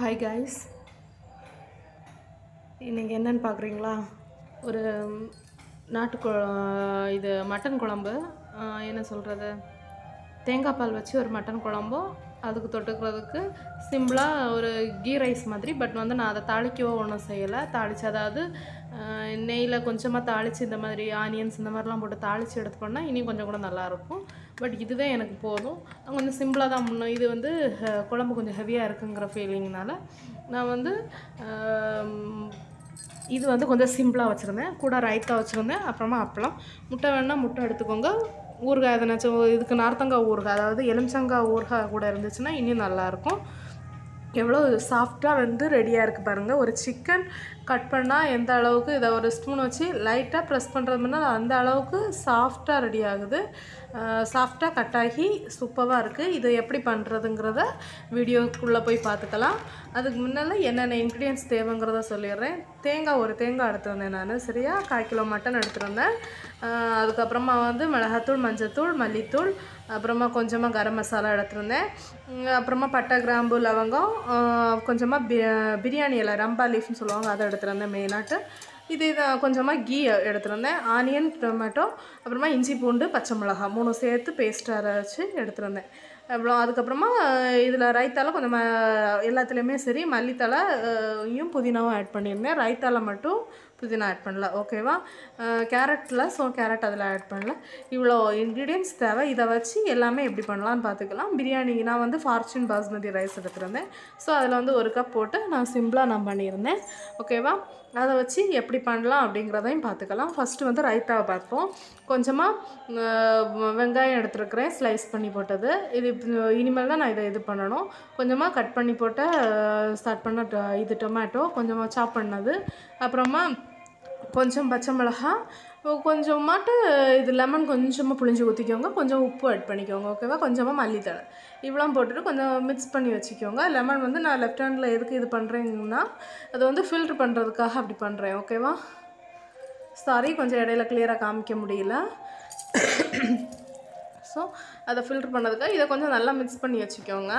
hi guys இன்றைக்கி என்னன்னு பார்க்குறீங்களா ஒரு நாட்டு கொ இது மட்டன் குழம்பு ஆஹ் என்ன சொல்கிறது தேங்காய் பால் வச்சு ஒரு மட்டன் குழம்பும் அதுக்கு தொட்டுக்கிறதுக்கு சிம்பிளாக ஒரு கீ ரைஸ் மாதிரி பட் வந்து நான் அதை தாளிக்கவோ ஒன்றும் செய்யலை தாளித்து அதாவது ஆஹ் நெய்யில் கொஞ்சமாக தாளித்து இந்த மாதிரி ஆனியன்ஸ் இந்த மாதிரிலாம் போட்டு தாளித்து எடுத்து பண்ணால் இனி கொஞ்சம் கூட நல்லாயிருக்கும் பட் இதுவே எனக்கு போதும் நான் கொஞ்சம் சிம்பிளாக தான் முன்ன இது வந்து அஹ், குழம்பு கொஞ்சம் ஹெவியாக இருக்குங்கிற ஃபீலிங்னால நான் வந்து ஆம், இது வந்து கொஞ்சம் சிம்பிளாக வச்சுருந்தேன் கூட ரைத்தா வச்சுருந்தேன் அப்புறமா அப்பளம் முட்டை வேணால் முட்டை எடுத்துக்கோங்க ஊறுகாய் எதனாச்சும் இதுக்கு நார்த்தங்காய் ஊறுகாய் அதாவது எலுமிச்சங்காய் ஊறுகாய் கூட இருந்துச்சுன்னா இன்னும் நல்லாயிருக்கும் எவ்வளோ சாஃப்டாக வந்து ரெடியாக இருக்குது பாருங்கள் ஒரு சிக்கன் கட் பண்ணால் எந்த அளவுக்கு இதை ஒரு ஸ்பூன் வச்சு லைட்டாக ப்ரெஸ் பண்ணுறது முன்னால் அந்த அளவுக்கு சாஃப்டாக ரெடி ஆகுது சாஃப்டாக கட் ஆகி சூப்பராக இருக்குது இது எப்படி பண்ணுறதுங்கிறத வீடியோக்குள்ளே போய் பார்த்துக்கலாம் அதுக்கு முன்னால் என்னென்ன இன்க்ரீடியன்ஸ் தேவைங்கிறத சொல்லிடுறேன் தேங்காய் ஒரு தேங்காய் எடுத்துருந்தேன் நான் சரியா கால் கிலோ மட்டன் எடுத்துருந்தேன் ஆஹ் அதுக்கப்புறமா வந்து மிளகாத்தூள் மஞ்சத்தூள் மல்லித்தூள் அப்புறமா கொஞ்சமாக கரம் மசாலா எடுத்திருந்தேன் உம் அப்புறமா பட்டை கிராம்பு லவங்கம் ஆஹ் கொஞ்சமாக பி பிரியாணி இலை ரம்பா லீஃப்னு சொல்லுவாங்க அதை எடுத்திருந்தேன் மெயினாட்டு இது இது கொஞ்சமாக கீ எடுத்திருந்தேன் ஆனியன் டொமேட்டோ அப்புறமா இஞ்சி பூண்டு பச்சை மிளகா மூணு சேர்த்து பேஸ்ட் அரைச்சி எடுத்திருந்தேன் அப்புறம் அதுக்கப்புறமா இதில் ரைத்தால கொஞ்சம் ம- எல்லாத்துலேயுமே சரி மல்லித்தலை அஹ், யும் புதினாவும் ஆட் பண்ணியிருந்தேன் ரைத்தால மட்டும் புதினா ஆட் பண்ணல ஓகேவா கேரட்டில் ஸோ கேரட் அதில் ஆட் பண்ணல இவ்வளோ இன்க்ரீடியன்ஸ் தேவை இதை வச்சு எல்லாமே எப்படி பண்ணலாம்னு பார்த்துக்கலாம் பிரியாணிக்கு நான் வந்து ஃபார்ச்சூன் பாஸ்மதி ரைஸ் எடுத்திருந்தேன் ஸோ அதில் வந்து ஒரு கப் போட்டு நான் சிம்பிளாக நான் பண்ணியிருந்தேன் ஓகேவா அதை வச்சு எப்படி பண்ணலாம் அப்படிங்கிறதையும் பார்த்துக்கலாம் ஃபஸ்ட்டு வந்து ரைத்தாவை பார்ப்போம் கொஞ்சமாக வெங்காயம் எடுத்துருக்கிறேன் ஸ்லைஸ் பண்ணி போட்டது இது இப்ப இனிமேல் தான் நான் இதை இது பண்ணணும் கொஞ்சமாக கட் பண்ணி போட்ட ஸ்டார்ட் பண்ண ட- இது டொமேட்டோ கொஞ்சமாக சாப் பண்ணது அப்புறமா கொஞ்சம் பச்சை மிளகா கொஞ்சமாட்டு இது லெமன் கொஞ்சமாக புளிஞ்சு ஊற்றிக்கோங்க கொஞ்சம் உப்பு ஆட் பண்ணிக்கோங்க ஓகேவா கொஞ்சமாக மல்லித்தழை இவ்வளோ போட்டுட்டு கொஞ்சம் மிக்ஸ் பண்ணி வச்சுக்கோங்க லெமன் வந்து நான் லெஃப்ட் ஹேண்டில் எதுக்கு இது பண்ணுறேங்கன்னா அது வந்து ஃபில்ட்ரு பண்ணுறதுக்காக அப்படி பண்ணுறேன் ஓகேவா சாரி கொஞ்சம் இடையில கிளியராக காமிக்க முடியல ஸோ அதை ஃபில்ட்ரு பண்ணதுக்காக இதை கொஞ்சம் நல்லா மிக்ஸ் பண்ணி வச்சுக்கோங்க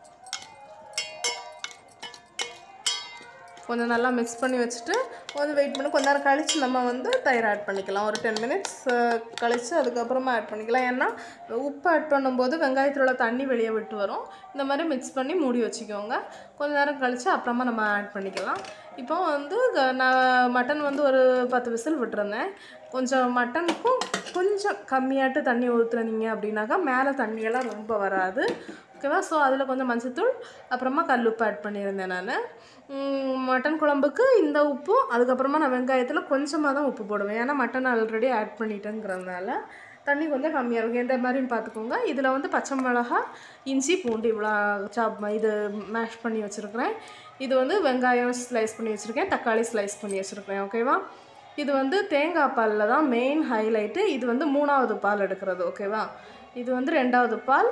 கொஞ்சம் நல்லா மிக்ஸ் பண்ணி வச்சுட்டு கொஞ்சம் வெயிட் பண்ணி கொஞ்ச நேரம் கழித்து நம்ம வந்து தயிர் ஆட் பண்ணிக்கலாம் ஒரு டென் மினிட்ஸ் கழித்து அதுக்கப்புறமா ஆட் பண்ணிக்கலாம் ஏன்னா உப்பு ஆட் பண்ணும்போது வெங்காயத்தில் உள்ள தண்ணி வெளியே விட்டு வரும் இந்த மாதிரி மிக்ஸ் பண்ணி மூடி வச்சுக்கோங்க கொஞ்ச நேரம் கழித்து அப்புறமா நம்ம ஆட் பண்ணிக்கலாம் இப்போ வந்து க- நான் மட்டன் வந்து ஒரு பத்து விசில் விட்டுருந்தேன் கொஞ்சம் மட்டனுக்கும் கொஞ்சம் கம்மியாட்டு தண்ணி ஊற்றுனீங்க அப்படின்னாக்கா மேலே தண்ணியெல்லாம் ரொம்ப வராது ஓகேவா ஸோ அதில் கொஞ்சம் மஞ்சத்தூள் அப்புறமா கல் உப்பு ஆட் பண்ணியிருந்தேன் நான் மட்டன் குழம்புக்கு இந்த உப்பும் அதுக்கப்புறமா நான் வெங்காயத்தில் கொஞ்சமாக தான் உப்பு போடுவேன் ஏன்னா மட்டன் ஆல்ரெடி ஆட் பண்ணிட்டேங்கிறதுனால தண்ணி கொஞ்சம் கம்மியாக இருக்கும் எந்த மாதிரின்னு பார்த்துக்கோங்க இதில் வந்து பச்சை மிளகா இஞ்சி பூண்டு இவ்வளோ சாப் இது மேஷ் பண்ணி வச்சுருக்கிறேன் இது வந்து வெங்காயம் ஸ்லைஸ் பண்ணி வச்சுருக்கேன் தக்காளி ஸ்லைஸ் பண்ணி வச்சுருக்கேன் ஓகேவா இது வந்து தேங்காய் பாலில் தான் மெயின் ஹைலைட்டு இது வந்து மூணாவது பால் எடுக்கிறது ஓகேவா இது வந்து ரெண்டாவது பால்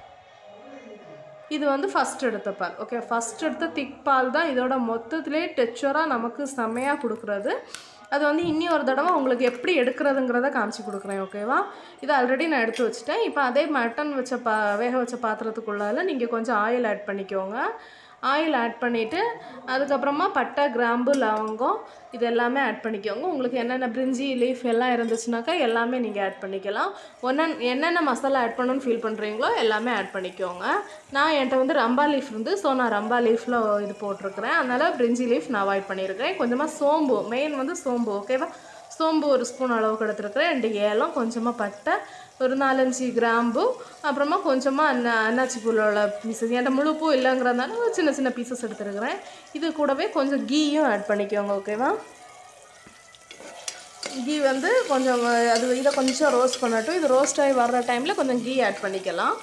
இது வந்து ஃபஸ்ட் எடுத்த பால் ஓகே ஃபஸ்ட் எடுத்த திக் பால் தான் இதோட மொத்தத்திலே டெக்சராக நமக்கு செம்மையாக கொடுக்குறது அது வந்து இன்னி ஒரு தடவை உங்களுக்கு எப்படி எடுக்கிறதுங்கிறத காமிச்சு கொடுக்குறேன் ஓகேவா இது ஆல்ரெடி நான் எடுத்து வச்சுட்டேன் இப்போ அதே மட்டன் வச்ச பா வேக வச்ச பாத்திரத்துக்குள்ளால நீங்கள் கொஞ்சம் ஆயில் ஆட் பண்ணிக்கோங்க ஆயில் ஆட் பண்ணிவிட்டு அதுக்கப்புறமா பட்டை கிராம்பு லவங்கம் இது எல்லாமே ஆட் பண்ணிக்கோங்க உங்களுக்கு என்னென்ன பிரிஞ்சி லீஃப் எல்லாம் இருந்துச்சுனாக்கா எல்லாமே நீங்கள் ஆட் பண்ணிக்கலாம் ஒன்ன என்னென்ன மசாலா ஆட் பண்ணணும்னு ஃபீல் பண்ணுறீங்களோ எல்லாமே ஆட் பண்ணிக்கோங்க நான் என்கிட்ட வந்து ரம்பா லீஃப் இருந்து ஸோ நான் ரம்பா லீஃபில் இது போட்டிருக்கிறேன் அதனால் பிரிஞ்சி லீஃப் நான் அவாய்ட் பண்ணியிருக்கேன் கொஞ்சமாக சோம்பு மெயின் வந்து சோம்பு ஓகேவா சோம்பு ஒரு ஸ்பூன் அளவுக்கு எடுத்துருக்கிறேன் ரெண்டு ஏலம் கொஞ்சமாக பட்டை ஒரு நாலஞ்சு கிராம்பு அப்புறமா கொஞ்சமாக அண்ணா அன்னாச்சி பூலோட பீசஸ் என்கிட்ட முழு பூ இல்லைங்கிறதுனால ஒரு சின்ன சின்ன பீசஸ் எடுத்துருக்கிறேன் இது கூடவே கொஞ்சம் கீயும் ஆட் பண்ணிக்கோங்க ஓகேவா கீ வந்து கொஞ்சம் அது இதை கொஞ்சம் ரோஸ்ட் பண்ணட்டும் இது ரோஸ்ட் ஆகி வர்ற டைமில் கொஞ்சம் கீ ஆட் பண்ணிக்கலாம்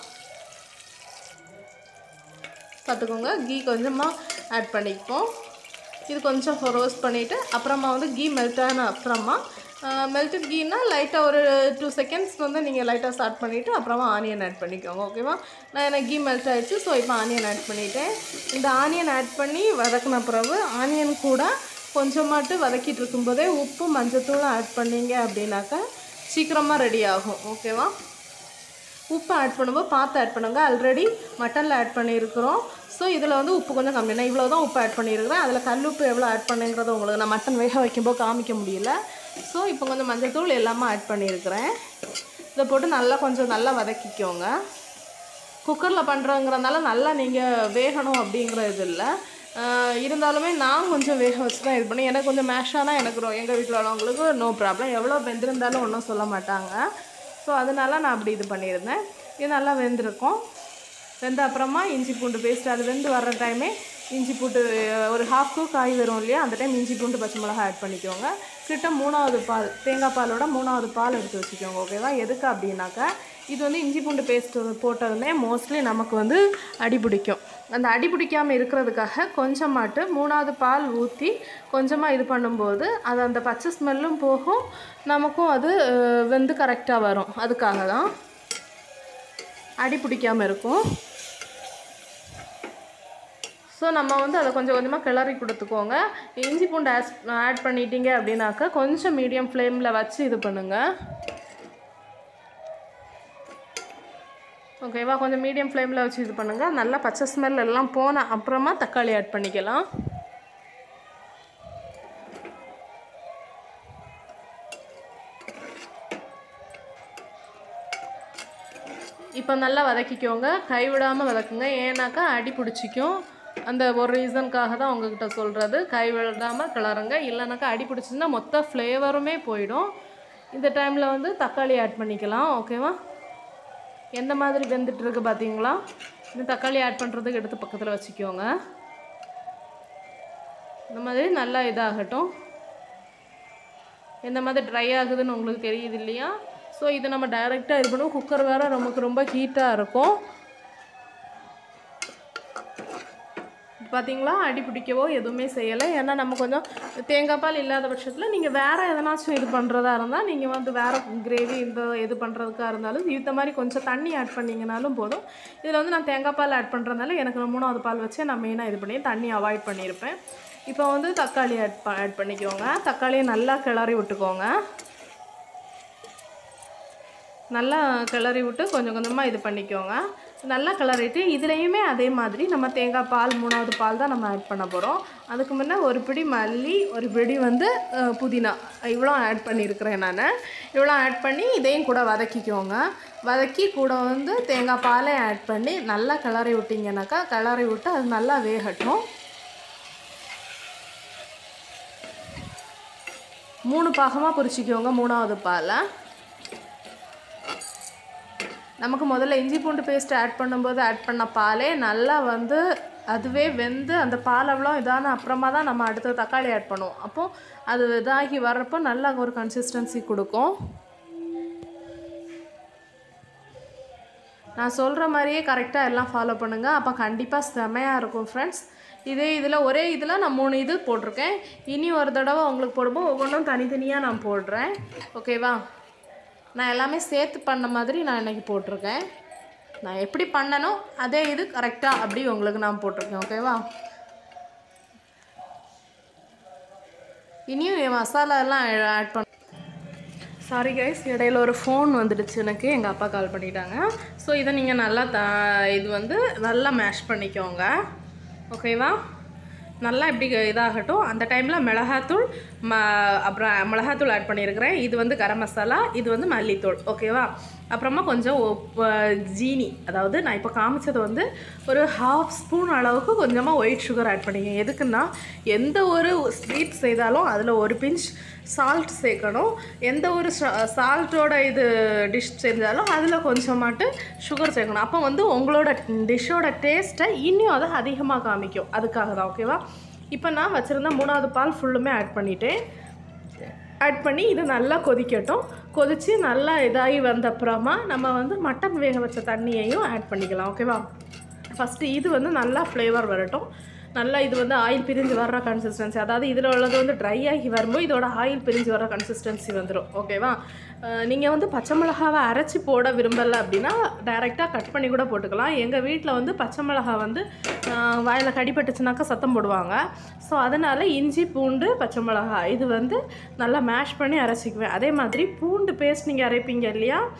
பார்த்துக்கோங்க கீ கொஞ்சமாக ஆட் பண்ணிப்போம் இது கொஞ்சம் ரோஸ்ட் பண்ணிவிட்டு அப்புறமா வந்து கீ மெல்ட் ஆன அப்புறமா மெல்டட் கீனா லைட்டாக ஒரு டூ செகண்ட்ஸ் வந்து நீங்கள் லைட்டாக ஸ்டார்ட் பண்ணிவிட்டு அப்புறமா ஆனியன் ஆட் பண்ணிக்கோங்க ஓகேவா நான் எனக்கு கீ மெல்ட் ஆயிடுச்சு ஸோ இப்போ ஆனியன் ஆட் பண்ணிட்டேன் இந்த ஆனியன் ஆட் பண்ணி வதக்கின பிறகு ஆனியன் கூட கொஞ்சமாட்டு வதக்கிட்டு இருக்கும்போதே உப்பு மஞ்சத்தூளும் ஆட் பண்ணீங்க அப்படின்னாக்கா சீக்கிரமாக ரெடி ஆகும் ஓகேவா உப்பு ஆட் பண்ணும்போது பார்த்து ஆட் பண்ணுங்க ஆல்ரெடி மட்டனில் ஆட் பண்ணியிருக்கிறோம் ஸோ இதில் வந்து உப்பு கொஞ்சம் கம்மி நான் இவ்வளோ தான் உப்பு ஆட் பண்ணியிருக்கிறேன் அதில் கல் உப்பு எவ்வளோ ஆட் பண்ணுங்கிறது உங்களுக்கு நான் மட்டன் வேக வைக்கும்போது காமிக்க முடியல ஸோ இப்போ கொஞ்சம் மஞ்சள் தூள் எல்லாமே ஆட் பண்ணியிருக்கிறேன் இதை போட்டு நல்லா கொஞ்சம் நல்லா வதக்கிக்கோங்க குக்கரில் பண்ணுறோங்கிறதுனால நல்லா நீங்கள் வேகணும் அப்படிங்கிற இது இல்லை ஆஹ் இருந்தாலுமே நான் கொஞ்சம் வேக வச்சு தான் இது பண்ணி எனக்கு கொஞ்சம் மேஷ் ஆனால் எனக்கு ரொ- எங்கள் வீட்டில் உள்ளவங்களுக்கு நோ ப்ராப்ளம் எவ்வளோ வெந்திருந்தாலும் ஒன்றும் சொல்ல மாட்டாங்க ஸோ அதனால நான் அப்படி இது பண்ணியிருந்தேன் இது நல்லா வெந்திருக்கும் வெந்த அப்புறமா இஞ்சி பூண்டு பேஸ்ட் அது வெந்து வர்ற டைமே இஞ்சி பூண்டு அஹ், ஒரு ஹாஃப் குக் காய் வரும் இல்லையா அந்த டைம் இஞ்சி பூண்டு பச்சை மிளகாய் ஆட் பண்ணிக்கோங்க கிட்ட மூணாவது பால் தேங்காய் பாலோட மூணாவது பால் எடுத்து வச்சுக்கோங்க ஓகேவா எதுக்கு அப்படின்னாக்கா இது வந்து இஞ்சி பூண்டு பேஸ்ட் போட்டதுமே மோஸ்ட்லி நமக்கு வந்து அடி பிடிக்கும் அந்த அடி பிடிக்காமல் இருக்கிறதுக்காக கொஞ்சமாட்டு மூணாவது பால் ஊற்றி கொஞ்சமாக இது பண்ணும்போது அது அந்த பச்சை ஸ்மெல்லும் போகும் நமக்கும் அது அஹ், வெந்து கரெக்டாக வரும் அதுக்காக தான் அடி பிடிக்காமல் இருக்கும் ஸோ நம்ம வந்து அதை கொஞ்சம் கொஞ்சமாக கிளறி கொடுத்துக்கோங்க இஞ்சி பூண்டு ஆஸ் ஆட் பண்ணிட்டீங்க அப்படின்னாக்கா கொஞ்சம் மீடியம் ஃப்ளேமில் வச்சு இது பண்ணுங்கள் ஓகேவா கொஞ்சம் மீடியம் ஃப்ளேமில் வச்சு இது பண்ணுங்கள் நல்லா பச்சை ஸ்மெல் எல்லாம் போன அப்புறமா தக்காளி ஆட் பண்ணிக்கலாம் இப்போ நல்லா வதக்கிக்கோங்க கைவிடாமல் வதக்குங்க ஏன்னாக்கா அடி பிடிச்சிக்கும் அந்த ஒரு ரீசனுக்காக தான் உங்ககிட்ட சொல்கிறது கைவிடாமல் கிளறுங்க இல்லைனாக்கா அடி பிடிச்சிருந்தா மொத்த ஃப்ளேவருமே போயிடும் இந்த டைமில் வந்து தக்காளி ஆட் பண்ணிக்கலாம் ஓகேவா எந்த மாதிரி வெந்துட்டு இருக்கு பார்த்தீங்களா இந்த தக்காளி ஆட் பண்ணுறதுக்கு எடுத்து பக்கத்தில் வச்சுக்கோங்க இந்த மாதிரி நல்லா இதாகட்டும் எந்த மாதிரி ட்ரை ஆகுதுன்னு உங்களுக்கு தெரியுது இல்லையா ஸோ இதை நம்ம டைரெக்டாக இது பண்ணுவோம் குக்கர் வேறு நமக்கு ரொம்ப ஹீட்டாக இருக்கும் பார்த்தீங்களா அடி பிடிக்கவோ எதுவுமே செய்யலை ஏன்னா நம்ம கொஞ்சம் தேங்காய் பால் இல்லாத பட்சத்தில் நீங்கள் வேறு எதனாச்சும் இது பண்ணுறதா இருந்தால் நீங்கள் வந்து வேறு கிரேவி இந்த இது பண்ணுறதுக்காக இருந்தாலும் இந்த மாதிரி கொஞ்சம் தண்ணி ஆட் பண்ணிங்கனாலும் போதும் இதில் வந்து நான் தேங்காய் பால் ஆட் பண்ணுறதுனால எனக்கு மூணாவது பால் வச்சு நான் மெயினாக இது பண்ணி தண்ணி அவாய்ட் பண்ணியிருப்பேன் இப்போ வந்து தக்காளி ஆட் ப ஆட் பண்ணிக்கோங்க தக்காளியை நல்லா கிளறி விட்டுக்கோங்க நல்லா கிளறி விட்டு கொஞ்சம் கொஞ்சமாக இது பண்ணிக்கோங்க நல்லா கிளறிட்டு இதுலேயுமே அதே மாதிரி நம்ம தேங்காய் பால் மூணாவது பால் தான் நம்ம ஆட் பண்ண போகிறோம் அதுக்கு முன்னே ஒரு பிடி மல்லி ஒரு பிடி வந்து அஹ், புதினா இவ்வளோ ஆட் பண்ணியிருக்கிறேன் நான் இவ்வளோ ஆட் பண்ணி இதையும் கூட வதக்கிக்கோங்க வதக்கி கூட வந்து தேங்காய் பாலை ஆட் பண்ணி நல்லா கிளறி விட்டிங்கனாக்கா கிளறி விட்டு அது நல்லா வேகட்டும் மூணு பாகமாக பொரிச்சிக்கோங்க மூணாவது பாலை நமக்கு முதல்ல இஞ்சி பூண்டு பேஸ்ட் ஆட் பண்ணும்போது ஆட் பண்ண பாலே நல்லா வந்து அதுவே வெந்து அந்த பால் அவ்வளோ இதான அப்புறமா தான் நம்ம அடுத்து தக்காளி ஆட் பண்ணுவோம் அப்போது அது இதாகி வர்றப்போ நல்லா ஒரு கன்சிஸ்டன்சி கொடுக்கும் நான் சொல்கிற மாதிரியே கரெக்டாக எல்லாம் ஃபாலோ பண்ணுங்கள் அப்போ கண்டிப்பாக செமையாக இருக்கும் ஃப்ரெண்ட்ஸ் இதே இதில் ஒரே இதில் நான் மூணு இது போட்டிருக்கேன் இனி ஒரு தடவை உங்களுக்கு போடும்போது ஒவ்வொன்றும் தனித்தனியாக நான் போடுறேன் ஓகேவா நான் எல்லாமே சேர்த்து பண்ண மாதிரி நான் இன்னைக்கு போட்டிருக்கேன் நான் எப்படி பண்ணனோ அதே இது கரெக்டாக அப்படி உங்களுக்கு நான் போட்டிருக்கேன் ஓகேவா இனியும் என் மசாலா எல்லாம் ஆட் பண்ண சாரி கைஸ் இடையில ஒரு ஃபோன் வந்துடுச்சு எனக்கு எங்கள் அப்பா கால் பண்ணிட்டாங்க ஸோ இதை நீங்கள் நல்லா த இது வந்து நல்லா மேஷ் பண்ணிக்கோங்க ஓகேவா நல்லா இப்படி இதாகட்டும் அந்த டைமில் மிளகாத்தூள் ம அப்புறம் மிளகாத்தூள் ஆட் பண்ணியிருக்கிறேன் இது வந்து கரம் மசாலா இது வந்து மல்லித்தூள் ஓகேவா அப்புறமா கொஞ்சம் உப்பு, ஜீனி அதாவது நான் இப்போ காமிச்சது வந்து ஒரு ஹாஃப் ஸ்பூன் அளவுக்கு கொஞ்சமாக ஒயிட் சுகர் ஆட் பண்ணிங்க எதுக்குன்னா எந்த ஒரு ஸ்வீட் செய்தாலும் அதில் ஒரு பிஞ்ச் சால்ட் சேர்க்கணும் எந்த ஒரு சால்ட்டோட இது டிஷ் செஞ்சாலும் அதில் கொஞ்சமாட்டு சுகர் சேர்க்கணும் அப்போ வந்து உங்களோட டிஷ்ஷோட டேஸ்ட்டை இன்னும் அதை அதிகமாக காமிக்கும் அதுக்காக தான் ஓகேவா இப்போ நான் வச்சுருந்த மூணாவது பால் ஃபுல்லுமே ஆட் பண்ணிட்டேன் ஆட் பண்ணி இது நல்லா கொதிக்கட்டும் கொதித்து நல்லா இதாகி வந்த அப்புறமா நம்ம வந்து மட்டன் வேக வச்ச தண்ணியையும் ஆட் பண்ணிக்கலாம் ஓகேவா ஃபஸ்ட்டு இது வந்து நல்லா ஃப்ளேவர் வரட்டும் நல்லா இது வந்து ஆயில் பிரிஞ்சு வர்ற கன்சிஸ்டன்சி அதாவது இதில் உள்ளது வந்து ட்ரை ஆகி வரும்போது இதோட ஆயில் பிரிஞ்சு வர கன்சிஸ்டன்சி வந்துடும் ஓகேவா நீங்கள் வந்து பச்சை மிளகாவை அரைச்சி போட விரும்பலை அப்படின்னா டைரெக்டாக கட் பண்ணி கூட போட்டுக்கலாம் எங்கள் வீட்டில் வந்து பச்சை மிளகா வந்து வாயில் கடிப்பட்டுச்சுனாக்கா சத்தம் போடுவாங்க ஸோ அதனால் இஞ்சி பூண்டு பச்சை மிளகா இது வந்து நல்லா மேஷ் பண்ணி அரைச்சிக்குவேன் அதே மாதிரி பூண்டு பேஸ்ட் நீங்கள் அரைப்பீங்க இல்லையா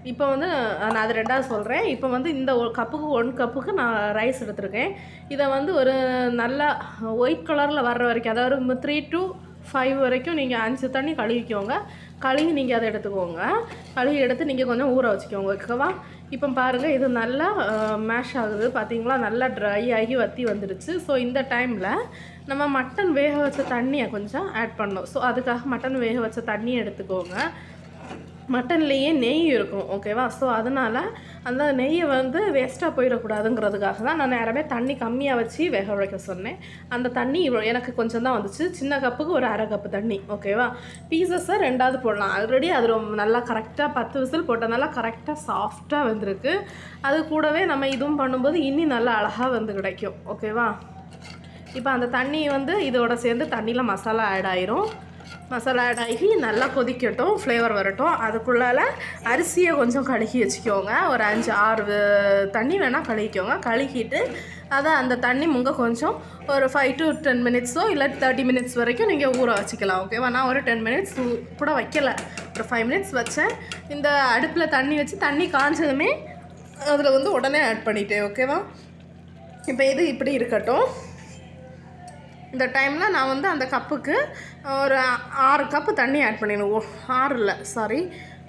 இப்போ வந்து நான் அது ரெண்டாவது சொல்கிறேன் இப்போ வந்து இந்த ஒரு கப்புக்கு ஒன் கப்புக்கு நான் ரைஸ் எடுத்திருக்கேன் இதை வந்து ஒரு நல்லா ஒயிட் கலரில் வர்ற வரைக்கும் அதாவது த்ரீ டு ஃபைவ் வரைக்கும் நீங்கள் அஞ்சு தண்ணி கழுவிக்கோங்க கழுவி நீங்கள் அதை எடுத்துக்கோங்க கழுவி எடுத்து நீங்கள் கொஞ்சம் ஊற வச்சுக்கோங்க ஓகேவா இப்போ பாருங்கள் இது நல்லா மேஷ் ஆகுது பார்த்தீங்களா நல்லா ட்ரை ஆகி வற்றி வந்துடுச்சு ஸோ இந்த டைமில் நம்ம மட்டன் வேக வச்ச தண்ணியை கொஞ்சம் ஆட் பண்ணணும் ஸோ அதுக்காக மட்டன் வேக வச்ச தண்ணியை எடுத்துக்கோங்க மட்டன்லேயே நெய் இருக்கும் ஓகேவா ஸோ அதனால் அந்த நெய்யை வந்து வேஸ்ட்டாக போயிடக்கூடாதுங்கிறதுக்காக தான் நான் நேரமே தண்ணி கம்மியாக வச்சு வேக வைக்க சொன்னேன் அந்த தண்ணி இவ்வளோ எனக்கு கொஞ்சம் தான் வந்துச்சு சின்ன கப்புக்கு ஒரு அரை கப்பு தண்ணி ஓகேவா பீசஸை ரெண்டாவது போடலாம் ஆல்ரெடி அது ரொம்ப நல்லா கரெக்டாக பத்து விசில் போட்டதுனால கரெக்டாக சாஃப்டாக வந்திருக்கு அது கூடவே நம்ம இதுவும் பண்ணும்போது இன்னி நல்லா அழகாக வந்து கிடைக்கும் ஓகேவா இப்போ அந்த தண்ணி வந்து இதோட சேர்ந்து தண்ணியில் மசாலா ஆட் ஆயிரும் மசாலா ஆட் ஆகி நல்லா கொதிக்கட்டும் ஃப்ளேவர் வரட்டும் அதுக்குள்ளால அரிசியை கொஞ்சம் கழுகி வச்சுக்கோங்க ஒரு அஞ்சு ஆறு வே- தண்ணி வேணால் கழுகிக்கோங்க கழுகிட்டு அதை அந்த தண்ணி முங்க கொஞ்சம் ஒரு ஃபைவ் டு டென் மினிட்ஸோ இல்லை தேர்ட்டி மினிட்ஸ் வரைக்கும் நீங்கள் ஊற வச்சுக்கலாம் ஓகேவா நான் ஒரு டென் மினிட்ஸ் கூட வைக்கல ஒரு ஃபைவ் மினிட்ஸ் வச்சேன் இந்த அடுப்பில் தண்ணி வச்சு தண்ணி காஞ்சதுமே அதில் வந்து உடனே ஆட் பண்ணிட்டேன் ஓகேவா இப்போ இது இப்படி இருக்கட்டும் இந்த டைமில் நான் வந்து அந்த கப்புக்கு ஒரு ஆறு கப்பு தண்ணி ஆட் பண்ணிடணும் ஓ ஆறு இல்லை சாரி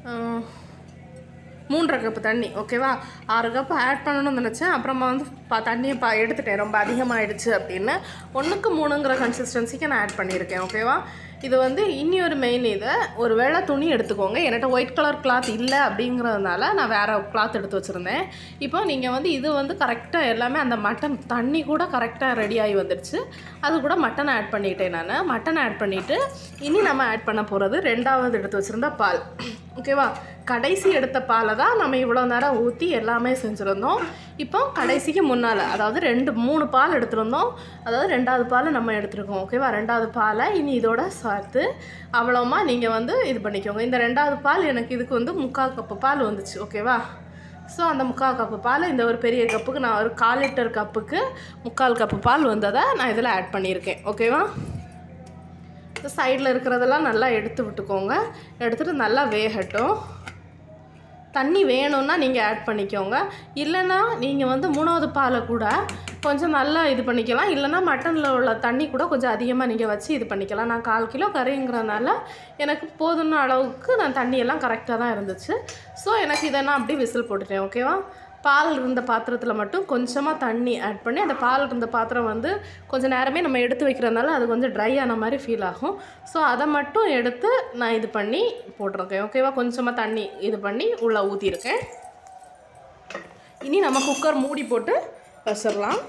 மூன்றரை கப்பு தண்ணி ஓகேவா ஆறு கப்பு ஆட் பண்ணணும்னு நினச்சேன் அப்புறமா வந்து பா தண்ணியை பா எடுத்துட்டேன் ரொம்ப அதிகமாகிடுச்சு அப்படின்னு ஒன்றுக்கு மூணுங்கிற கன்சிஸ்டன்சிக்கு நான் ஆட் பண்ணியிருக்கேன் ஓகேவா இது வந்து இனி ஒரு மெயின் இது ஒரு வெள்ளை துணி எடுத்துக்கோங்க என்கிட்ட ஒயிட் கலர் கிளாத் இல்லை அப்படிங்கிறதுனால நான் வேறு கிளாத் எடுத்து வச்சுருந்தேன் இப்போ நீங்கள் வந்து இது வந்து கரெக்டாக எல்லாமே அந்த மட்டன் தண்ணி கூட கரெக்டாக ரெடி ஆகி வந்துடுச்சு அது கூட மட்டன் ஆட் பண்ணிட்டேன் நான் மட்டன் ஆட் பண்ணிவிட்டு இனி நம்ம ஆட் பண்ண போகிறது ரெண்டாவது எடுத்து வச்சுருந்த பால் ஓகேவா கடைசி எடுத்த பாலை தான் நம்ம இவ்வளோ நேரம் ஊற்றி எல்லாமே செஞ்சுருந்தோம் இப்போ கடைசிக்கு முன்னால் அதாவது ரெண்டு மூணு பால் எடுத்திருந்தோம் அதாவது ரெண்டாவது பால் நம்ம எடுத்துருக்கோம் ஓகேவா ரெண்டாவது பாலை இனி இதோட சேர்த்து அவ்வளோமா நீங்கள் வந்து இது பண்ணிக்கோங்க இந்த ரெண்டாவது பால் எனக்கு இதுக்கு வந்து முக்கால் கப்பு பால் வந்துச்சு ஓகேவா ஸோ அந்த முக்கால் கப்பு பால் இந்த ஒரு பெரிய கப்புக்கு நான் ஒரு கால் லிட்டர் கப்புக்கு முக்கால் கப்பு பால் வந்ததை நான் இதில் ஆட் பண்ணியிருக்கேன் ஓகேவா இந்த சைடில் இருக்கிறதெல்லாம் நல்லா எடுத்து விட்டுக்கோங்க எடுத்துகிட்டு நல்லா வேகட்டும் தண்ணி வேணும்னா நீங்கள் ஆட் பண்ணிக்கோங்க இல்லைன்னா நீங்கள் வந்து மூணாவது பாலை கூட கொஞ்சம் நல்லா இது பண்ணிக்கலாம் இல்லைன்னா மட்டனில் உள்ள தண்ணி கூட கொஞ்சம் அதிகமாக நீங்கள் வச்சு இது பண்ணிக்கலாம் நான் கால் கிலோ கறிங்கிறனால எனக்கு போதும்ன அளவுக்கு நான் தண்ணியெல்லாம் கரெக்டாக தான் இருந்துச்சு ஸோ எனக்கு இதை நான் அப்படியே விசில் போட்டுட்டேன் ஓகேவா பால் இருந்த பாத்திரத்தில் மட்டும் கொஞ்சமாக தண்ணி ஆட் பண்ணி அந்த பால் இருந்த பாத்திரம் வந்து கொஞ்சம் நேரமே நம்ம எடுத்து வைக்கிறதுனால அது கொஞ்சம் ட்ரை ஆன மாதிரி ஃபீல் ஆகும் ஸோ அதை மட்டும் எடுத்து நான் இது பண்ணி போட்டிருக்கேன் ஓகேவா கொஞ்சமாக தண்ணி இது பண்ணி உள்ளே ஊற்றிருக்கேன் இனி நம்ம குக்கர் மூடி போட்டு வச்சிடலாம்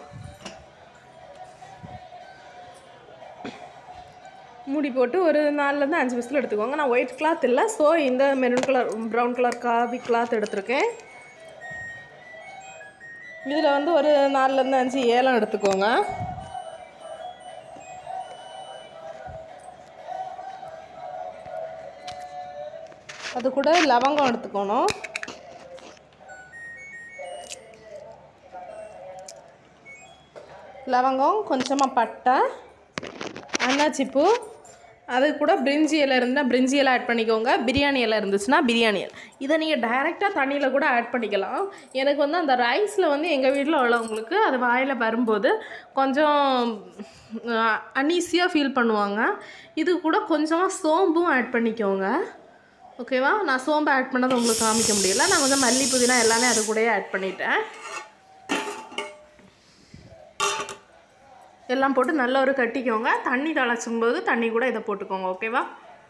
மூடி போட்டு ஒரு நாலுலேருந்து அஞ்சு விசில் எடுத்துக்கோங்க நான் ஒயிட் கிளாத் இல்லை ஸோ இந்த மெரூன் கலர் ப்ரௌன் கலர் காவி கிளாத் எடுத்திருக்கேன் இதில் வந்து ஒரு நாலுலேருந்து அஞ்சு ஏலம் எடுத்துக்கோங்க அது கூட லவங்கம் எடுத்துக்கணும் லவங்கம் கொஞ்சமாக பட்டை அன்னாச்சிப்பூ அது கூட பிரிஞ்சி இலை இருந்தால் பிரிஞ்சி இலை ஆட் பண்ணிக்கோங்க பிரியாணி இலை இருந்துச்சுன்னா பிரியாணி இலை இதை நீங்கள் டைரெக்டாக தண்ணியில் கூட ஆட் பண்ணிக்கலாம் எனக்கு வந்து அந்த ரைஸில் வந்து எங்கள் வீட்டில் உள்ளவங்களுக்கு அது வாயில் வரும்போது கொஞ்சம் அன்ஈஸியாக ஃபீல் பண்ணுவாங்க இது கூட கொஞ்சமாக சோம்பும் ஆட் பண்ணிக்கோங்க ஓகேவா நான் சோம்பு ஆட் பண்ணது உங்களுக்கு காமிக்க முடியல நான் கொஞ்சம் மல்லி புதினா எல்லாமே அது கூடயே ஆட் பண்ணிட்டேன் எல்லாம் போட்டு நல்ல ஒரு கட்டிக்கோங்க தண்ணி தளச்சும் போது தண்ணி கூட இதை போட்டுக்கோங்க ஓகேவா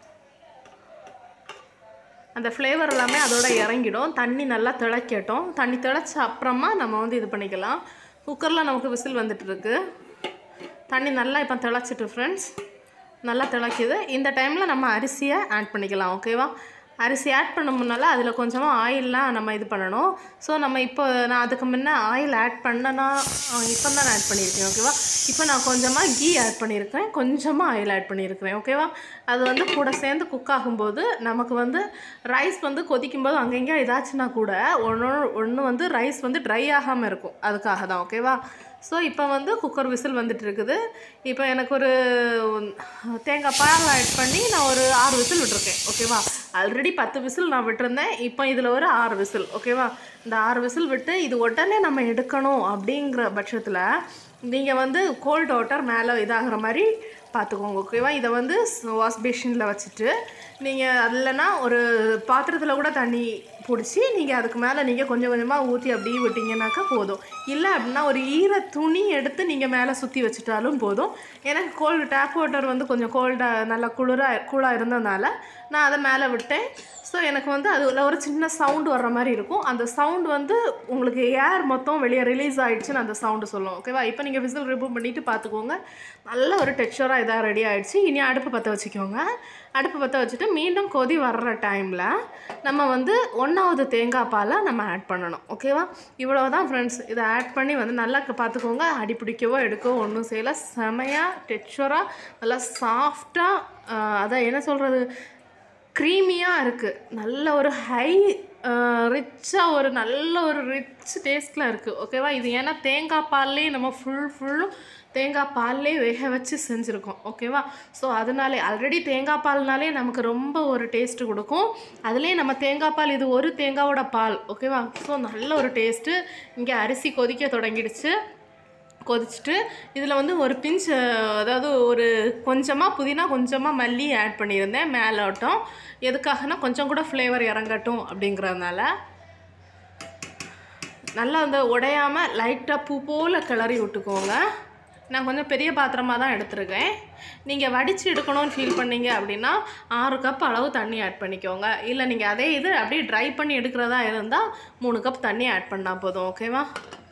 அந்த ஃப்ளேவர் எல்லாமே அதோட இறங்கிடும் தண்ணி நல்லா திளைக்கட்டும் தண்ணி திளைச்ச அப்புறமா நம்ம வந்து இது பண்ணிக்கலாம் குக்கரில் நமக்கு விசில் வந்துட்டு இருக்கு தண்ணி நல்லா இப்போ திளைச்சிட்டு ஃப்ரெண்ட்ஸ் நல்லா திளைக்குது இந்த டைமில் நம்ம அரிசியை ஆட் பண்ணிக்கலாம் ஓகேவா அரிசி ஆட் பண்ண முன்னால் அதில் கொஞ்சமாக ஆயிலெலாம் நம்ம இது பண்ணணும் ஸோ நம்ம இப்போ நான் அதுக்கு முன்னே ஆயில் ஆட் பண்ணனா இப்போ தான் நான் ஆட் பண்ணியிருக்கேன் ஓகேவா இப்போ நான் கொஞ்சமாக கீ ஆட் பண்ணியிருக்கேன் கொஞ்சமாக ஆயில் ஆட் பண்ணியிருக்கிறேன் ஓகேவா அது வந்து கூட சேர்ந்து குக் ஆகும்போது நமக்கு வந்து ரைஸ் வந்து கொதிக்கும்போது அங்கங்கே ஏதாச்சுன்னா கூட ஒன்று ஒன்று வந்து ரைஸ் வந்து ட்ரை ஆகாமல் இருக்கும் அதுக்காக தான் ஓகேவா ஸோ இப்போ வந்து குக்கர் விசில் வந்துட்டு இருக்குது இப்போ எனக்கு ஒரு தேங்காய் பால் ஆட் பண்ணி நான் ஒரு ஆறு விசில் விட்டுருக்கேன் ஓகேவா ஆல்ரெடி பத்து விசில் நான் விட்டுருந்தேன் இப்போ இதில் ஒரு ஆறு விசில் ஓகேவா இந்த ஆறு விசில் விட்டு இது உடனே நம்ம எடுக்கணும் அப்படிங்கிற பட்சத்தில் நீங்கள் வந்து கோல்ட் வாட்டர் மேலே இதாகிற மாதிரி பார்த்துக்கோங்க ஓகேவா இதை வந்து வாஷ் பேஷனில் வச்சுட்டு நீங்கள் இல்லைன்னா ஒரு பாத்திரத்தில் கூட தண்ணி பிடிச்சி நீங்கள் அதுக்கு மேலே நீங்கள் கொஞ்சம் கொஞ்சமாக ஊற்றி அப்படியே விட்டிங்கனாக்கா போதும் இல்லை அப்படின்னா ஒரு ஈர துணி எடுத்து நீங்கள் மேலே சுற்றி வச்சுட்டாலும் போதும் எனக்கு கோல்டு டேப் வாட்டர் வந்து கொஞ்சம் கோல்டாக நல்லா குளிராக கூலாக இருந்ததுனால நான் அதை மேலே விட்டேன் ஸோ எனக்கு வந்து அதில் ஒரு சின்ன சவுண்டு வர்ற மாதிரி இருக்கும் அந்த சவுண்ட் வந்து உங்களுக்கு ஏர் மொத்தம் வெளியே ரிலீஸ் ஆயிடுச்சுன்னு அந்த சவுண்டு சொல்லும் ஓகேவா இப்போ நீங்கள் விசில் ரிமூவ் பண்ணிவிட்டு பார்த்துக்கோங்க நல்ல ஒரு டெக்ஸ்சராக இதாக ரெடி ஆயிடுச்சு இனி அடுப்பு பற்ற வச்சுக்கோங்க அடுப்பு பற்ற வச்சுட்டு மீண்டும் கொதி வர்ற டைமில் நம்ம வந்து ஒன்றாவது தேங்காய் பாலை நம்ம ஆட் பண்ணணும் ஓகேவா இவ்வளோ தான் ஃப்ரெண்ட்ஸ் இதை ஆட் பண்ணி வந்து நல்லா க- பார்த்துக்கோங்க அடி பிடிக்கவோ எடுக்கவோ ஒன்றும் செய்யலை செமையாக டெக்ஸ்சராக நல்லா சாஃப்டாக அதான் என்ன சொல்கிறது க்ரீமியாக இருக்குது நல்ல ஒரு ஹை ரிச்சாக ஒரு நல்ல ஒரு ரிச் டேஸ்ட்டில் இருக்குது ஓகேவா இது ஏன்னா தேங்காய் பால்லே நம்ம ஃபுல் ஃபுல்லும் தேங்காய் பால்லே வேக வச்சு செஞ்சுருக்கோம் ஓகேவா ஸோ அதனாலே ஆல்ரெடி தேங்காய் பால்னாலே நமக்கு ரொம்ப ஒரு டேஸ்ட்டு கொடுக்கும் அதுலேயே நம்ம தேங்காய் பால் இது ஒரு தேங்காவோட பால் ஓகேவா ஸோ நல்ல ஒரு டேஸ்ட்டு இங்கே அரிசி கொதிக்க தொடங்கிடுச்சு கொதிச்சுட்டு இதில் வந்து ஒரு பிஞ்ச் அதாவது ஒரு கொஞ்சமாக புதினா கொஞ்சமாக மல்லி ஆட் பண்ணியிருந்தேன் மேலோட்டம் எதுக்காகனா கொஞ்சம் கூட ஃப்ளேவர் இறங்கட்டும் அப்படிங்கிறதுனால நல்லா அந்த உடையாமல் லைட்டாக பூ போல் கிளறி விட்டுக்கோங்க நான் கொஞ்சம் பெரிய பாத்திரமாக தான் எடுத்திருக்கேன் நீங்கள் வடித்து எடுக்கணும்னு ஃபீல் பண்ணீங்க அப்படின்னா ஆறு கப் அளவு தண்ணி ஆட் பண்ணிக்கோங்க இல்லை நீங்கள் அதே இது அப்படியே ட்ரை பண்ணி எடுக்கிறதா இருந்தால் மூணு கப் தண்ணி ஆட் பண்ணால் போதும் ஓகேவா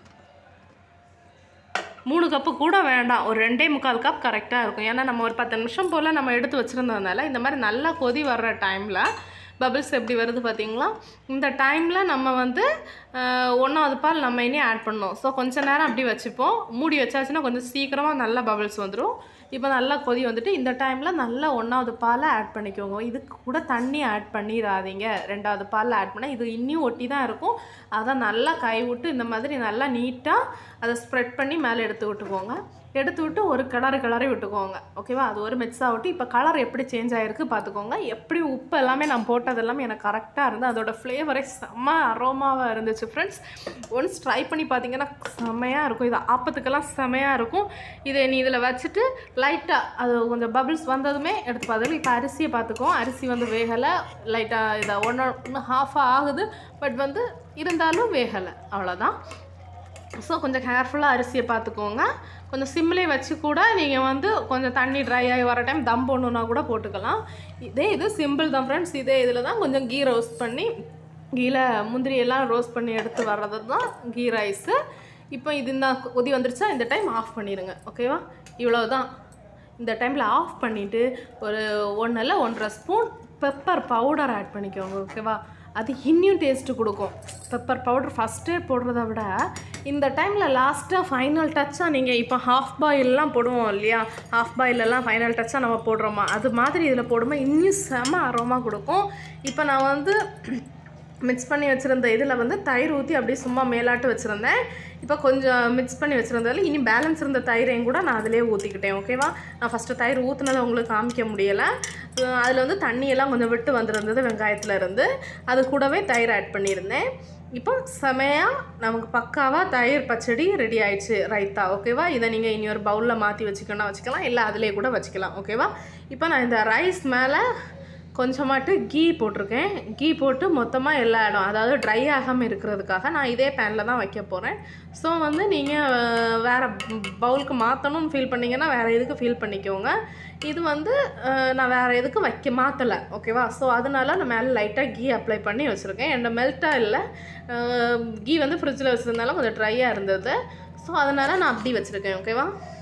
மூணு கப்பு கூட வேண்டாம் ஒரு ரெண்டே முக்கால் கப் கரெக்டாக இருக்கும் ஏன்னா நம்ம ஒரு பத்து நிமிஷம் போல் நம்ம எடுத்து வச்சுருந்ததுனால இந்த மாதிரி நல்லா கொதி வர்ற டைமில் பபிள்ஸ் எப்படி வருது பார்த்தீங்களா இந்த டைமில் நம்ம வந்து அஹ், ஒன்றாவது பால் நம்ம இனி ஆட் பண்ணோம் ஸோ கொஞ்ச நேரம் அப்படி வச்சுப்போம் மூடி வச்சாச்சுன்னா கொஞ்சம் சீக்கிரமாக நல்லா பபிள்ஸ் வந்துடும் இப்போ நல்லா கொதி வந்துட்டு இந்த டைமில் நல்லா ஒன்றாவது பாலை ஆட் பண்ணிக்கோங்க இதுக்கு கூட தண்ணி ஆட் பண்ணிடாதீங்க ரெண்டாவது பாலில் ஆட் பண்ணால் இது இன்னும் ஒட்டி தான் இருக்கும் அதை நல்லா கை விட்டு இந்த மாதிரி நல்லா நீட்டாக அதை ஸ்ப்ரெட் பண்ணி மேலே எடுத்து விட்டுக்கோங்க எடுத்து விட்டு ஒரு கிளறு கிளறி விட்டுக்கோங்க ஓகேவா அது ஒரு மிக்ஸாக விட்டு இப்போ கலர் எப்படி சேஞ்ச் ஆகிருக்கு பார்த்துக்கோங்க எப்படி உப்பு எல்லாமே நான் போட்டது எல்லாமே எனக்கு கரெக்டாக இருந்து அதோட ஃப்ளேவரே செம்ம அரோமாவாக இருந்துச்சு ஃப்ரெண்ட்ஸ் ஒன்ஸ் ட்ரை பண்ணி பார்த்தீங்கன்னா செம்மையாக இருக்கும் இது ஆப்பத்துக்கெல்லாம் செம்மையாக இருக்கும் இதை நீ இதில் வச்சுட்டு லைட்டாக அது கொஞ்சம் பபிள்ஸ் வந்ததுமே எடுத்து பார்த்து இப்போ அரிசியை பார்த்துக்கோ அரிசி வந்து வேகலை லைட்டாக இதை ஒன்று இன்னும் ஹாஃபாக ஆகுது பட் வந்து இருந்தாலும் வேகலை அவ்வளோதான் ஸோ கொஞ்சம் கேர்ஃபுல்லாக அரிசியை பார்த்துக்கோங்க கொஞ்சம் சிம்லே வச்சு கூட நீங்கள் வந்து கொஞ்சம் தண்ணி ட்ரை ஆகி வர டைம் தம் போடணுன்னா கூட போட்டுக்கலாம் இதே இது சிம்பிள் தான் ஃப்ரெண்ட்ஸ் இதே இதில் தான் கொஞ்சம் கீ ரோஸ்ட் பண்ணி கீழே முந்திரி எல்லாம் ரோஸ்ட் பண்ணி எடுத்து வர்றது தான் கீ ரைஸு இப்போ இது இந்த கொதி வந்துருச்சா இந்த டைம் ஆஃப் பண்ணிடுங்க ஓகேவா இவ்வளோ தான் இந்த டைமில் ஆஃப் பண்ணிவிட்டு ஒரு ஒன்றில் ஒன்றரை ஸ்பூன் பெப்பர் பவுடர் ஆட் பண்ணிக்கோங்க ஓகேவா அது இன்னும் டேஸ்ட்டு கொடுக்கும் பெப்பர் பவுடர் ஃபஸ்ட்டே போடுறத விட இந்த டைமில் லாஸ்ட்டாக ஃபைனல் டச்சாக நீங்கள் இப்போ ஹாஃப் பாயிலெலாம் போடுவோம் இல்லையா ஹாஃப் பாயிலெல்லாம் ஃபைனல் டச்சாக நம்ம போடுறோமா அது மாதிரி இதில் போடும்போது இன்னும் செம அரோமா கொடுக்கும் இப்போ நான் வந்து மிக்ஸ் பண்ணி வச்சுருந்த இதில் வந்து தயிர் ஊற்றி அப்படியே சும்மா மேலாட்டு வச்சுருந்தேன் இப்போ கொஞ்சம் மிக்ஸ் பண்ணி வச்சுருந்ததில் இனி பேலன்ஸ் இருந்த தயிரையும் கூட நான் அதிலே ஊற்றிக்கிட்டேன் ஓகேவா நான் ஃபஸ்ட்டு தயிர் ஊற்றுனதை உங்களுக்கு காமிக்க முடியலை அதில் வந்து தண்ணியெல்லாம் கொஞ்சம் விட்டு வந்திருந்தது வெங்காயத்தில் இருந்து அது கூடவே தயிர் ஆட் பண்ணியிருந்தேன் இப்போ செமையாக நமக்கு பக்காவாக தயிர் பச்சடி ரெடி ஆயிடுச்சு ரைத்தா ஓகேவா இதை நீங்கள் இனி ஒரு பவுலில் மாற்றி வச்சுக்கணும்னா வச்சுக்கலாம் இல்லை அதிலே கூட வச்சுக்கலாம் ஓகேவா இப்போ நான் இந்த ரைஸ் மேலே கொஞ்சமாட்டு கீ போட்டிருக்கேன் கீ போட்டு மொத்தமாக எல்லா இடம் அதாவது ட்ரை ஆகாமல் இருக்கிறதுக்காக நான் இதே பேனில் தான் வைக்க போகிறேன் ஸோ வந்து நீங்கள் வேறு பவுலுக்கு மாற்றணும்னு ஃபீல் பண்ணீங்கன்னா வேறு எதுக்கு ஃபீல் பண்ணிக்கோங்க இது வந்து அஹ், நான் வேறு எதுக்கு வைக்க மாற்றலை ஓகேவா ஸோ அதனால நான் மேலே லைட்டாக கீ அப்ளை பண்ணி வச்சுருக்கேன் என்னோட மெல்ட்டாக இல்லை கீ வந்து ஃப்ரிட்ஜில் வச்சுருந்தாலும் கொஞ்சம் ட்ரையாக இருந்தது ஸோ அதனால் நான் அப்படி வச்சுருக்கேன் ஓகேவா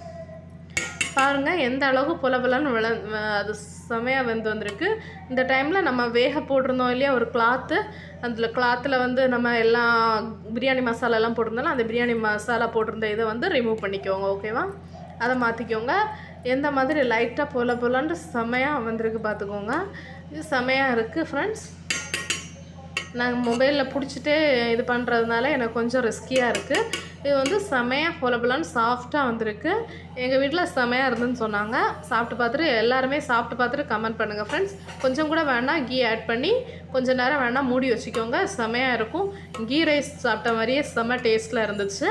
பாருங்கள் எந்த அளவுக்கு பொல பொலன்னு விள வ- அது செமையாக வெந்து வந்திருக்கு இந்த டைமில் நம்ம வேக போட்டிருந்தோம் இல்லையா ஒரு கிளாத்து அதில் கிளாத்தில் வந்து நம்ம எல்லாம் பிரியாணி மசாலாலாம் போட்டிருந்தாலும் அந்த பிரியாணி மசாலா போட்டிருந்த இதை வந்து ரிமூவ் பண்ணிக்கோங்க ஓகேவா அதை மாற்றிக்கோங்க எந்த மாதிரி லைட்டாக பொல பொலன்னு செமையாக வந்திருக்கு பார்த்துக்கோங்க இது செமையாக இருக்குது ஃப்ரெண்ட்ஸ் நான் மொபைலில் பிடிச்சிட்டே இது பண்ணுறதுனால எனக்கு கொஞ்சம் ரிஸ்கியாக இருக்குது இது வந்து செமையாக பொலபுலான்னு சாஃப்டாக வந்திருக்கு எங்கள் வீட்டில் செமையாக இருந்துன்னு சொன்னாங்க சாப்பிட்டு பார்த்துட்டு எல்லாருமே சாப்பிட்டு பார்த்துட்டு கமெண்ட் பண்ணுங்கள் ஃப்ரெண்ட்ஸ் கொஞ்சம் கூட வேணால் கீ ஆட் பண்ணி கொஞ்சம் நேரம் வேணால் மூடி வச்சுக்கோங்க செமையாக இருக்கும் கீ ரைஸ் சாப்பிட்ட மாதிரியே செம்ம டேஸ்ட்டில் இருந்துச்சு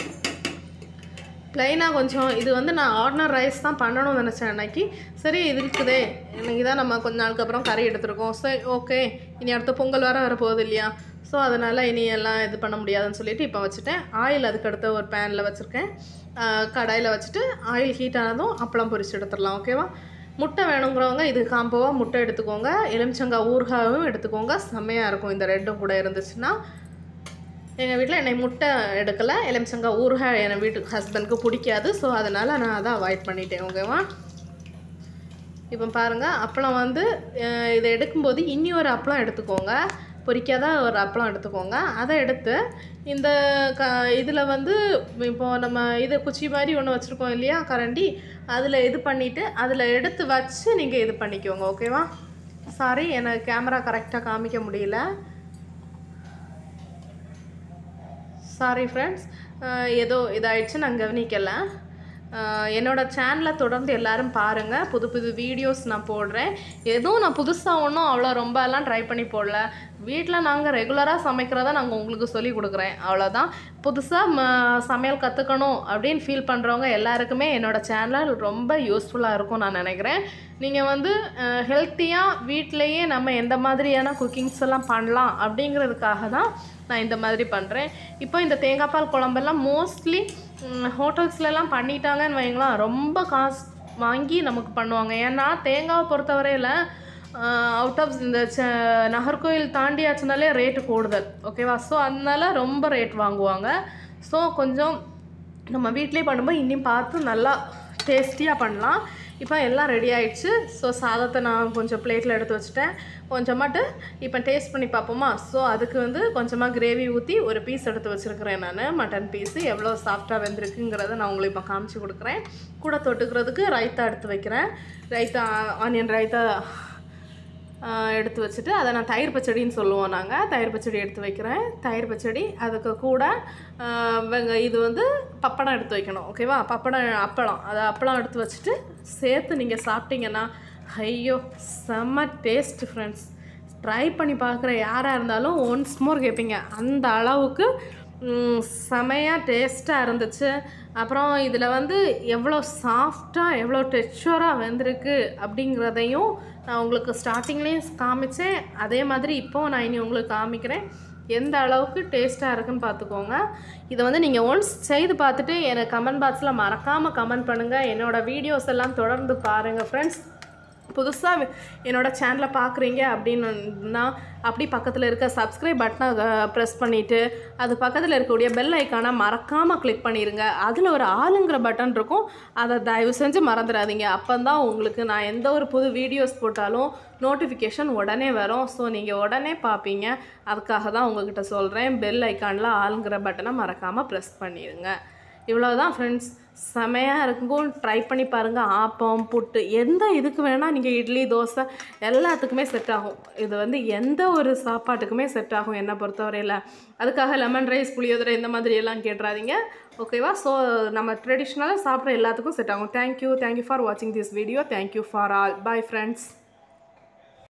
ப்ளைனாக கொஞ்சம் இது வந்து நான் ஆர்டினர் ரைஸ் தான் பண்ணணும்னு நினச்சேன் அன்னைக்கு சரி இது இருக்குதே இன்னைக்கு தான் நம்ம கொஞ்ச நாளுக்கு அப்புறம் கறி எடுத்துருக்கோம் சரி ஓகே இனி அடுத்த பொங்கல் வேறு வர போகுது இல்லையா ஸோ அதனால் இனி எல்லாம் இது பண்ண முடியாதுன்னு சொல்லிட்டு இப்போ வச்சுட்டேன் ஆயில் அதுக்கு அடுத்த ஒரு பேனில் வச்சுருக்கேன் கடாயில் வச்சுட்டு ஆயில் ஹீட் ஆனதும் அப்பளம் பொரிச்சு எடுத்துடலாம் ஓகேவா முட்டை வேணுங்கிறவங்க இது காம்போவாக முட்டை எடுத்துக்கோங்க எலுமிச்சங்காய் ஊறுகாயும் எடுத்துக்கோங்க செம்மையாக இருக்கும் இந்த ரெண்டும் கூட இருந்துச்சுன்னா எங்கள் வீட்டில் என்னை முட்டை எடுக்கலை எலுமிச்சங்காய் ஊறுகாய் என் வீட்டுக்கு ஹஸ்பண்டுக்கு பிடிக்காது ஸோ அதனால் நான் அதை அவாய்ட் பண்ணிட்டேன் ஓகேவா இப்போ பாருங்கள் அப்பளம் வந்து அஹ், இதை எடுக்கும்போது இன்னி ஒரு அப்பளம் எடுத்துக்கோங்க பொரிக்காத ஒரு அப்பளம் எடுத்துக்கோங்க அதை எடுத்து இந்த க இதில் வந்து இப்போ நம்ம இது குச்சி மாதிரி ஒன்று வச்சுருக்கோம் இல்லையா கரண்டி அதில் இது பண்ணிவிட்டு அதில் எடுத்து வச்சு நீங்கள் இது பண்ணிக்கோங்க ஓகேவா சாரி எனக்கு கேமரா கரெக்டாக காமிக்க முடியல சாரி ஃப்ரெண்ட்ஸ் ஏதோ இதாயிடுச்சு நான் கவனிக்கல அஹ் என்னோட சேனலை தொடர்ந்து எல்லாரும் பாருங்கள் புது புது வீடியோஸ் நான் போடுறேன் எதுவும் நான் புதுசாக ஒன்றும் அவ்வளோ ரொம்ப எல்லாம் ட்ரை பண்ணி போடல வீட்டில் நாங்கள் ரெகுலராக சமைக்கிறத நாங்கள் உங்களுக்கு சொல்லி கொடுக்குறேன் அவ்வளோதான் புதுசாக ம சமையல் கற்றுக்கணும் அப்படின்னு ஃபீல் பண்ணுறவங்க எல்லாருக்குமே என்னோட சேனல் ரொம்ப யூஸ்ஃபுல்லாக இருக்கும் நான் நினைக்கிறேன் நீங்கள் வந்து ஹெல்த்தியாக வீட்டிலையே நம்ம எந்த மாதிரியான குக்கிங்ஸ் எல்லாம் பண்ணலாம் அப்படிங்கிறதுக்காக தான் நான் இந்த மாதிரி பண்ணுறேன் இப்போ இந்த தேங்காய் பால் குழம்பெல்லாம் மோஸ்ட்லி ஹோட்டல்ஸ்லலாம் பண்ணிட்டாங்கன்னு வைங்களேன் ரொம்ப காசு வாங்கி நமக்கு பண்ணுவாங்க ஏன்னா தேங்காவை பொறுத்தவரையில் அவுட் ஆஃப் இந்த ச நகர்கோயில் தாண்டியாச்சுனாலே ரேட்டு கூடுதல் ஓகேவா ஸோ அதனால ரொம்ப ரேட் வாங்குவாங்க ஸோ கொஞ்சம் நம்ம வீட்டிலே பண்ணும்போது இன்னும் பார்த்து நல்லா டேஸ்டியாக பண்ணலாம் இப்போ எல்லாம் ரெடி ஆயிடுச்சு ஸோ சாதத்தை நான் கொஞ்சம் பிளேட்டில் எடுத்து வச்சுட்டேன் கொஞ்சமாட்டு இப்போ டேஸ்ட் பண்ணி பார்ப்போமா ஸோ அதுக்கு வந்து கொஞ்சமாக கிரேவி ஊற்றி ஒரு பீஸ் எடுத்து வச்சுருக்கிறேன் நான் மட்டன் பீஸு எவ்வளோ சாஃப்டாக வெந்திருக்குங்கிறத நான் உங்களுக்கு இப்போ காமிச்சு கொடுக்குறேன் கூட தொட்டுக்கிறதுக்கு ரைத்தா எடுத்து வைக்கிறேன் ரைத்தா ஆனியன் ரைத்தா ஆஹ் எடுத்து வச்சுட்டு அதை நான் தயிர் பச்சடின்னு சொல்லுவோம் நாங்கள் தயிர் பச்சடி எடுத்து வைக்கிறேன் தயிர் பச்சடி அதுக்கு கூட ஆஹ் வெங்க இது வந்து பப்படம் எடுத்து வைக்கணும் ஓகேவா பப்படம் அப்பளம் அதை அப்பளம் எடுத்து வச்சுட்டு சேர்த்து நீங்கள் சாப்பிட்டீங்கன்னா ஐயோ செம்ம டேஸ்ட் ஃப்ரெண்ட்ஸ் ட்ரை பண்ணி பார்க்குற யாராக இருந்தாலும் ஒன்ஸ் மோர் கேட்பீங்க அந்த அளவுக்கு ம், செமையா டேஸ்ட்டாக இருந்துச்சு அப்புறம் இதில் வந்து எவ்வளோ சாஃப்டாக எவ்வளோ டெக்ஸ்சராக வெந்திருக்கு அப்படிங்கிறதையும் நான் உங்களுக்கு ஸ்டார்டிங்லேயும் காமிச்சேன் அதே மாதிரி இப்போ நான் இனி உங்களுக்கு காமிக்கிறேன் எந்த அளவுக்கு டேஸ்ட்டாக இருக்குன்னு பார்த்துக்கோங்க இதை வந்து நீங்கள் ஒன்ஸ் செய்து பார்த்துட்டு எனக்கு கமெண்ட் பாக்ஸில் மறக்காமல் கமெண்ட் பண்ணுங்கள் என்னோடய வீடியோஸ் எல்லாம் தொடர்ந்து பாருங்கள் ஃப்ரெண்ட்ஸ் புதுசாக என்னோட சேனலை பார்க்குறீங்க அப்படின்னா அப்படி பக்கத்தில் இருக்க சப்ஸ்கிரைப் பட்டனை ப்ரெஸ் பண்ணிவிட்டு அது பக்கத்தில் இருக்கக்கூடிய பெல் ஐக்கானை மறக்காமல் கிளிக் பண்ணிடுங்க அதில் ஒரு ஆளுங்கிற பட்டன் இருக்கும் அதை தயவு செஞ்சு மறந்துடாதீங்க அப்போ தான் உங்களுக்கு நான் எந்த ஒரு புது வீடியோஸ் போட்டாலும் நோட்டிஃபிகேஷன் உடனே வரும் ஸோ நீங்கள் உடனே பார்ப்பீங்க அதுக்காக தான் உங்ககிட்ட சொல்கிறேன் பெல் ஐக்கானில் ஆளுங்கிற பட்டனை மறக்காமல் ப்ரெஸ் பண்ணிடுங்க இவ்வளோதான் ஃப்ரெண்ட்ஸ் செமையாக இருக்கும் ட்ரை பண்ணி பாருங்கள் ஆப்பம் புட்டு எந்த இதுக்கு வேணால் நீங்கள் இட்லி தோசை எல்லாத்துக்குமே செட் ஆகும் இது வந்து எந்த ஒரு சாப்பாட்டுக்குமே செட் ஆகும் என்னை பொறுத்தவரையில் அதுக்காக லெமன் ரைஸ் புளியோதரை இந்த மாதிரி எல்லாம் கேட்டுறாதீங்க ஓகேவா ஸோ நம்ம ட்ரெடிஷ்னலாக சாப்பிட்ற எல்லாத்துக்கும் செட் ஆகும் தேங்க்யூ தேங்க்யூ ஃபார் வாட்சிங் this video thank you for all bye friends